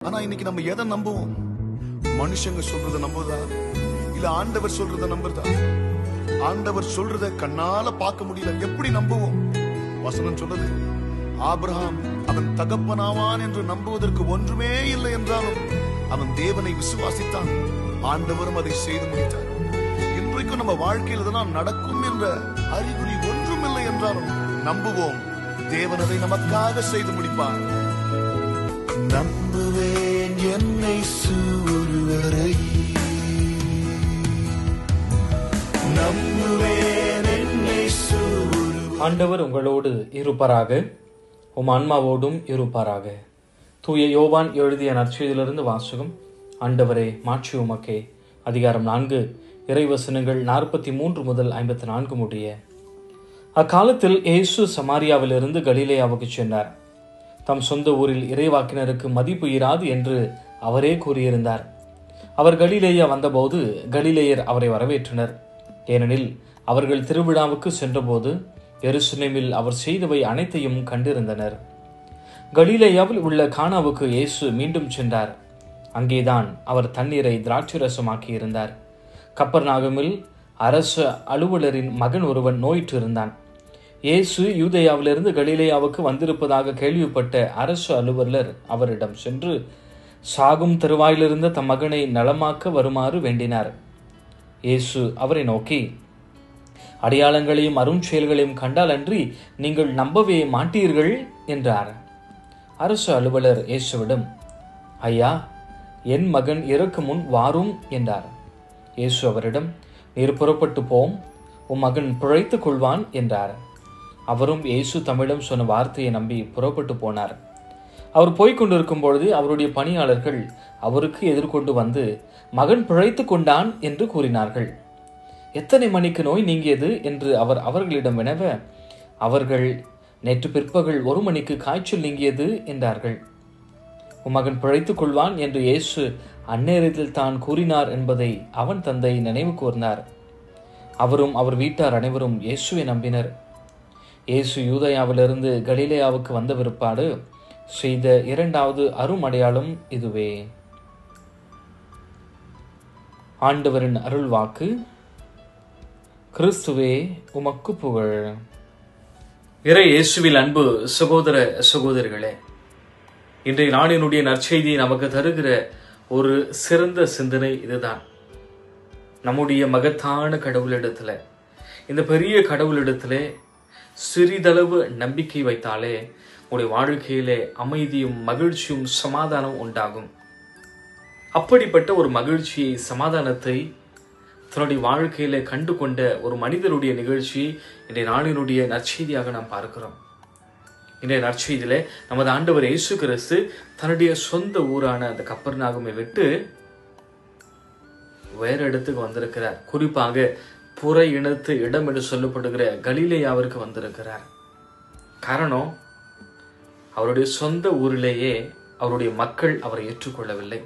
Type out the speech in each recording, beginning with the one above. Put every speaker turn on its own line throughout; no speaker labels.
ஆனா இன்னைக்கு நம்ம எதை நம்புவோம் மனுஷங்க சொல்றத நம்புறதா இல்ல ஆண்டவர் சொல்றத நம்புறதா ஆண்டவர் சொல்றத கண்ணால பார்க்க முடியல எப்படி நம்புவோம் வசனம் சொல்றது ஆபிரகாம் அவன் தகப்பனாவான் என்று நம்புவதற்கு ஒன்றுமே இல்லை என்றாலும் அவன் தேவனை விசுவாசித்தான் ஆண்டவரும் அதை செய்து முடித்தார் இன்றைக்கும் நம்ம வாழ்க்கையில் இதெல்லாம் நடக்கும் என்ற அறிகுறி ஒன்றும் இல்லை என்றாலும் நம்புவோம் தேவன் அதை நமக்காக செய்து முடிப்பார் நம்புவேன் என்னை ஒருவரை நம்புவேன் என்னை
ஆண்டவர் உங்களோடு இருப்பாராக உம் ஆன்மாவோடும் இருப்பாராக தூய யோவான் எழுதிய நற்செய்தியிலிருந்து வாசகம் ஆண்டவரே மாட்சி உமக்கே அதிகாரம் நான்கு இறைவசனங்கள் நாற்பத்தி மூன்று முதல் ஐம்பத்தி நான்கு முடிய அக்காலத்தில் இயேசு சமாரியாவிலிருந்து கலிலேயாவுக்கு சென்றார் தம் சொந்த ஊரில் இறைவாக்கினருக்கு மதிப்பு இராது என்று அவரே கூறியிருந்தார் அவர் கலிலேயா வந்தபோது கலிலேயர் அவரை வரவேற்றனர் ஏனெனில் அவர்கள் திருவிழாவுக்கு சென்றபோது எருசலேமில் அவர் செய்தவை அனைத்தையும் கண்டிருந்தனர் கலிலேயாவில் உள்ள கானாவுக்கு இயேசு மீண்டும் சென்றார் அங்கேதான் அவர் தண்ணீரை திராட்சரசமாக்கி இருந்தார் கப்பர்நாகமில் அரச அலுவலரின் மகன் ஒருவன் நோயிற்று இருந்தான் இயேசு யூதேயாவிலிருந்து கலிலேயாவுக்கு வந்திருப்பதாக கேள்விப்பட்ட அரசு அலுவலர் அவரிடம் சென்று சாகும் தருவாயிலிருந்த தம் மகனை நலமாக்க வருமாறு வேண்டினார் இயேசு அவரை நோக்கி அடையாளங்களையும் அருஞ்செயல்களையும் கண்டால் அன்றி நீங்கள் நம்பவே மாட்டீர்கள் என்றார் அரசு அலுவலர் இயேசுவிடம் ஐயா என் மகன் இறக்கு முன் வாரும் என்றார் இயேசு அவரிடம் நீர் புறப்பட்டு போம் உன் மகன் பிழைத்துக் கொள்வான் என்றார் அவரும் இயேசு தம்மிடம் சொன்ன வார்த்தையை நம்பி புறப்பட்டு போனார் அவர் போய்க் கொண்டிருக்கும் பொழுது அவருடைய பணியாளர்கள் அவருக்கு எதிர்கொண்டு வந்து மகன் பிழைத்துக் கொண்டான் என்று கூறினார்கள் எத்தனை மணிக்கு நோய் நீங்கியது என்று அவர் அவர்களிடம் வினவ அவர்கள் நேற்று பிற்பகல் ஒரு மணிக்கு காய்ச்சல் நீங்கியது என்றார்கள் உன் மகன் பிழைத்துக் கொள்வான் என்று இயேசு அந்நேரத்தில் தான் கூறினார் என்பதை அவன் தந்தை நினைவு கூர்ந்தார் அவரும் அவர் வீட்டார் அனைவரும் இயேசுவை நம்பினர் இயேசு யூதயாவிலிருந்து கலிலேயாவுக்கு வந்த பிற்பாடு செய்த இரண்டாவது அருமடையாளம் இதுவே ஆண்டவரின் அருள் வாக்கு கிறிஸ்துவே உமக்கு புகழ் இறை இயேசுவில் அன்பு சகோதர சகோதரிகளே இன்றைய நாடினுடைய நற்செய்தியை நமக்கு தருகிற ஒரு சிறந்த சிந்தனை இதுதான் நம்முடைய மகத்தான கடவுளிடத்துல இந்த பெரிய கடவுளிடத்துல சிறிதளவு நம்பிக்கை வைத்தாலே உங்களுடைய வாழ்க்கையிலே அமைதியும் மகிழ்ச்சியும் சமாதானம் உண்டாகும் அப்படிப்பட்ட ஒரு மகிழ்ச்சியை சமாதானத்தை தன்னுடைய வாழ்க்கையில கண்டு கொண்ட ஒரு மனிதனுடைய நிகழ்ச்சி இன்றைய நாளினுடைய நற்செய்தியாக நாம் பார்க்கிறோம் இன்றைய நற்செய்தியில நமது ஆண்டவர் இயேசு கிறிஸ்து தன்னுடைய சொந்த ஊரான அந்த கப்பர்நாகமை விட்டு வேற இடத்துக்கு வந்திருக்கிறார் குறிப்பாக புற இனத்து இடம் என்று சொல்லப்படுகிற கலிலேயாவிற்கு வந்திருக்கிறார் காரணம் அவருடைய சொந்த ஊரிலேயே அவருடைய மக்கள் அவரை ஏற்றுக்கொள்ளவில்லை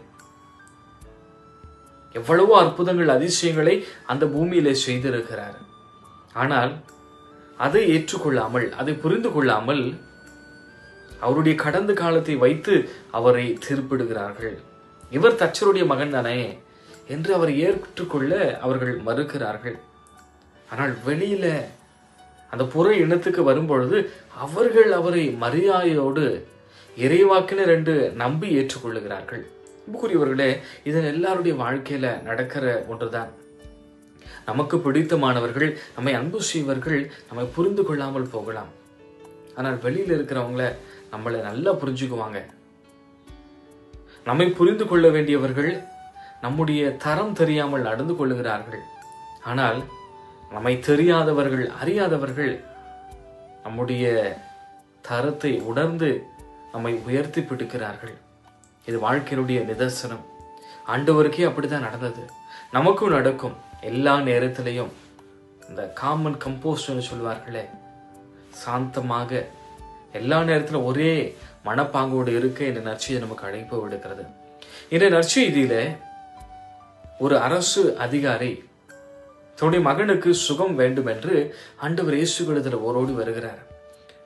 எவ்வளவோ அற்புதங்கள் அதிசயங்களை அந்த பூமியிலே செய்திருக்கிறார் ஆனால் அதை ஏற்றுக்கொள்ளாமல் அதை புரிந்து கொள்ளாமல் அவருடைய கடந்த காலத்தை வைத்து அவரை தீர்ப்பிடுகிறார்கள் இவர் தச்சருடைய மகன் தானே என்று அவரை ஏற்றுக்கொள்ள அவர்கள் மறுக்கிறார்கள் ஆனால் வெளியில அந்த புற இனத்துக்கு வரும்பொழுது அவர்கள் அவரை மரியாதையோடு இறைவாக்கினர் என்று நம்பி ஏற்றுக்கொள்ளுகிறார்கள் அன்புக்குரியவர்களே இது எல்லாருடைய வாழ்க்கையில நடக்கிற ஒன்றுதான் நமக்கு பிடித்தமானவர்கள் நம்மை அன்பு செய்வர்கள் நம்மை புரிந்து கொள்ளாமல் போகலாம் ஆனால் வெளியில இருக்கிறவங்கள நம்மளை நல்லா புரிஞ்சுக்குவாங்க நம்மை புரிந்து கொள்ள வேண்டியவர்கள் நம்முடைய தரம் தெரியாமல் நடந்து கொள்ளுகிறார்கள் ஆனால் நம்மை தெரியாதவர்கள் அறியாதவர்கள் நம்முடைய தரத்தை உணர்ந்து நம்மை உயர்த்தி பிடிக்கிறார்கள் இது வாழ்க்கையினுடைய நிதர்சனம் ஆண்டவருக்கே அப்படிதான் நடந்தது நமக்கும் நடக்கும் எல்லா நேரத்திலையும் இந்த காமன் கம்போஸ்ட்னு சொல்வார்களே சாந்தமாக எல்லா நேரத்திலும் ஒரே மனப்பாங்கோடு இருக்க இந்த நற்செய்தி நமக்கு அழைப்பு விடுக்கிறது இந்த நற்செய்தியில ஒரு அரசு அதிகாரி தன்னுடைய மகனுக்கு சுகம் வேண்டும் என்று ஆண்டவர் இயேசுகளிடத்தில் ஓரோடி வருகிறார்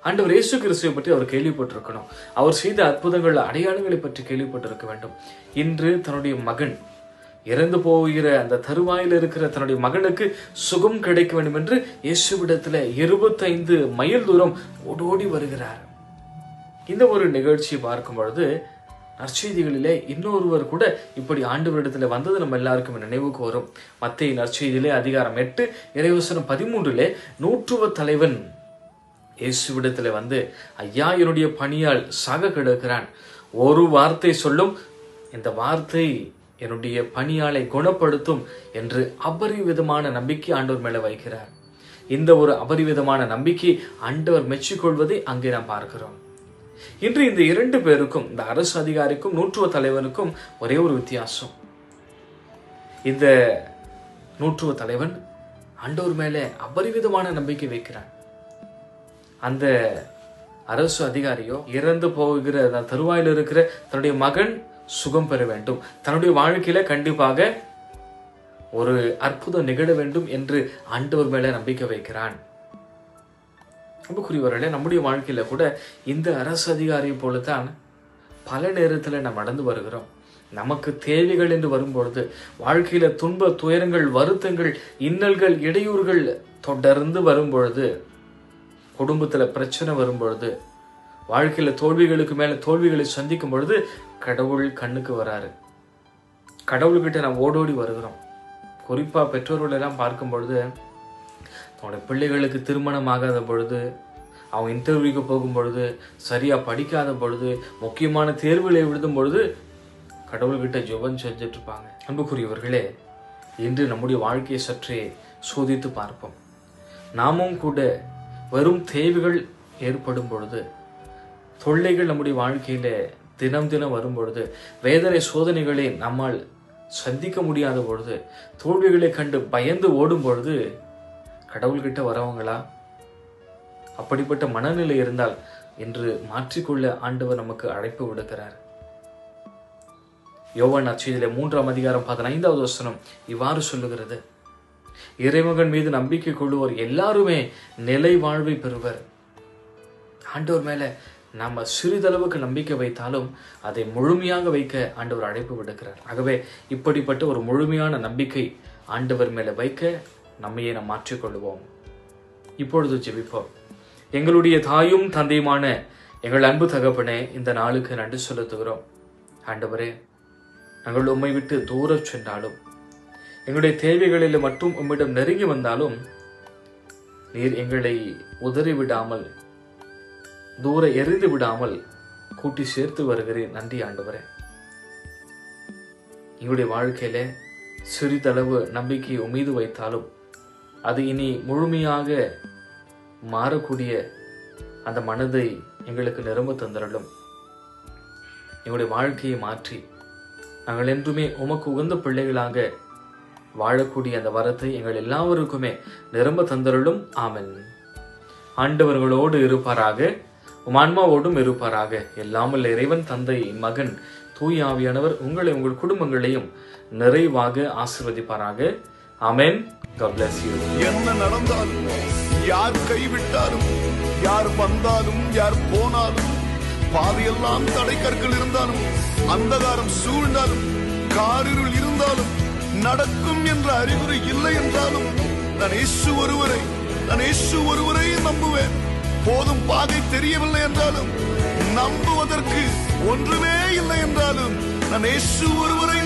ஆண்டவர் இயேசு கிறிஸ்துவை பற்றி அவர் கேள்விப்பட்டிருக்கணும் அவர் செய்த அற்புதங்கள் அடையாளங்களை பற்றி கேள்விப்பட்டிருக்க வேண்டும் இன்று தன்னுடைய மகன் இறந்து போகிற அந்த தருவாயில் இருக்கிற தன்னுடைய மகனுக்கு சுகம் கிடைக்க வேண்டும் என்று இயேசுவிடத்துல இருபத்தைந்து மைல் தூரம் ஓடோடி வருகிறார் இந்த ஒரு நிகழ்ச்சியை பார்க்கும் பொழுது நற்செய்திகளிலே இன்னொருவர் கூட இப்படி ஆண்டவரிடத்துல வந்தது நம்ம எல்லாருக்கும் நினைவுக்கு வரும் மத்திய நற்செய்தியிலே அதிகாரம் எட்டு இறைவசனம் பதிமூன்றிலே நூற்றுவ தலைவன் இயேசுவிடத்துல வந்து ஐயா என்னுடைய பணியால் சாக கிடக்கிறான் ஒரு வார்த்தை சொல்லும் இந்த வார்த்தை என்னுடைய பணியாளை குணப்படுத்தும் என்று அபரிவிதமான நம்பிக்கை ஆண்டவர் மேல வைக்கிறார் இந்த ஒரு அபரிவிதமான நம்பிக்கை ஆண்டவர் மெச்சிக்கொள்வதை அங்கே நாம் பார்க்கிறோம் இன்று இந்த இரண்டு பேருக்கும் இந்த அரசு அதிகாரிக்கும் நூற்றுவ தலைவனுக்கும் ஒரே ஒரு வித்தியாசம் இந்த நூற்றுவ தலைவன் ஆண்டவர் மேலே அபரிவிதமான நம்பிக்கை வைக்கிறான் அந்த அரசு அதிகாரியோ இறந்து போகிற அந்த தருவாயில் இருக்கிற தன்னுடைய மகன் சுகம் பெற வேண்டும் தன்னுடைய வாழ்க்கையில கண்டிப்பாக ஒரு அற்புதம் நிகழ வேண்டும் என்று ஆண்டவர் மேல நம்பிக்கை வைக்கிறான் அன்புக்குரியவர்களே நம்முடைய வாழ்க்கையில கூட இந்த அரசு அதிகாரியை போலத்தான் பல நேரத்துல நாம் நடந்து வருகிறோம் நமக்கு தேவைகள் என்று வரும்பொழுது வாழ்க்கையில துன்ப துயரங்கள் வருத்தங்கள் இன்னல்கள் இடையூறுகள் தொடர்ந்து வரும்பொழுது குடும்பத்துல பிரச்சனை வரும்பொழுது வாழ்க்கையில தோல்விகளுக்கு மேல தோல்விகளை சந்திக்கும் பொழுது கடவுள் கண்ணுக்கு வராரு கடவுள்கிட்ட நாம் ஓடோடி வருகிறோம் குறிப்பா பெற்றோர்கள் எல்லாம் பார்க்கும் பொழுது தன்னோட பிள்ளைகளுக்கு திருமணம் ஆகாத பொழுது அவங்க இன்டர்வியூக்கு போகும் பொழுது சரியா படிக்காத பொழுது முக்கியமான தேர்வுகளை எழுதும் பொழுது கடவுள்கிட்ட ஜெபம் செஞ்சுட்டு இருப்பாங்க அன்புக்குரியவர்களே இன்று நம்முடைய வாழ்க்கையை சற்றே சோதித்து பார்ப்போம் நாமும் கூட வெறும் தேவைகள் ஏற்படும் பொழுது தொல்லைகள் நம்முடைய வாழ்க்கையில தினம் தினம் வரும் பொழுது வேதனை சோதனைகளை நம்மால் சந்திக்க முடியாத பொழுது தோல்விகளை கண்டு பயந்து ஓடும் பொழுது கடவுள்கிட்ட வரவங்களா அப்படிப்பட்ட மனநிலை இருந்தால் என்று மாற்றிக்கொள்ள ஆண்டவர் நமக்கு அழைப்பு விடுக்கிறார் யோவான் அச்சதியில மூன்றாம் அதிகாரம் பதினைந்தாவது வசனம் இவ்வாறு சொல்லுகிறது இறைமகன் மீது நம்பிக்கை கொள்ளுவோர் எல்லாருமே நிலை வாழ்வை பெறுவர் ஆண்டவர் மேல நாம சிறிதளவுக்கு நம்பிக்கை வைத்தாலும் அதை முழுமையாக வைக்க ஆண்டவர் அழைப்பு விடுக்கிறார் ஆகவே இப்படிப்பட்ட ஒரு முழுமையான நம்பிக்கை ஆண்டவர் மேல வைக்க நம்மையே நாம் மாற்றிக்கொள்வோம் இப்பொழுது ஜெபிப்போம் எங்களுடைய தாயும் தந்தையுமான எங்கள் அன்பு தகப்பனே இந்த நாளுக்கு நன்றி செலுத்துகிறோம் ஆண்டவரே நாங்கள் உம்மை விட்டு தூரச் சென்றாலும் எங்களுடைய தேவைகளில் மட்டும் உம்மிடம் நெருங்கி வந்தாலும் நீர் எங்களை உதறி விடாமல் தூர எறிந்து விடாமல் கூட்டி சேர்த்து வருகிறேன் நன்றி ஆண்டவரே எங்களுடைய வாழ்க்கையில சிறிதளவு நம்பிக்கை உமீது வைத்தாலும் அது இனி முழுமையாக மாறக்கூடிய அந்த மனதை எங்களுக்கு நிரம்ப தந்தரலும் எங்களுடைய வாழ்க்கையை மாற்றி நாங்கள் என்றுமே உமக்கு உகந்த பிள்ளைகளாக வாழக்கூடிய அந்த வரத்தை எங்கள் எல்லாருக்குமே நிரம்ப தந்தருளும் ஆமென் ஆண்டவர்களோடு இருப்பாராக உம் ஆன்மாவோடும் இருப்பாராக எல்லாமல் இறைவன் தந்தை மகன் தூய் ஆவியானவர் உங்களை உங்கள் குடும்பங்களையும் நிறைவாக ஆசிர்வதிப்பாராக ஆமென் God bless you.
என்ன நடந்தாலும் யார் கைவிட்டாலும் யார் வந்தாலும் யார் போனாலும் பாதையெல்லாம் தடை கற்கள் இருந்தாலும் அந்தகாரம் சூழ்ந்தாலும் காரிருள் இருந்தாலும் நடக்கும் என்ற அறிகுறி இல்லை என்றாலும் நான் இயேசு ஒருவரை நான் இயேசு ஒருவரை நம்புவேன் போதும் பாதை தெரியவில்லை என்றாலும் நம்புவதற்கு ஒன்றுமே இல்லை என்றாலும் நான் இயேசு ஒருவரை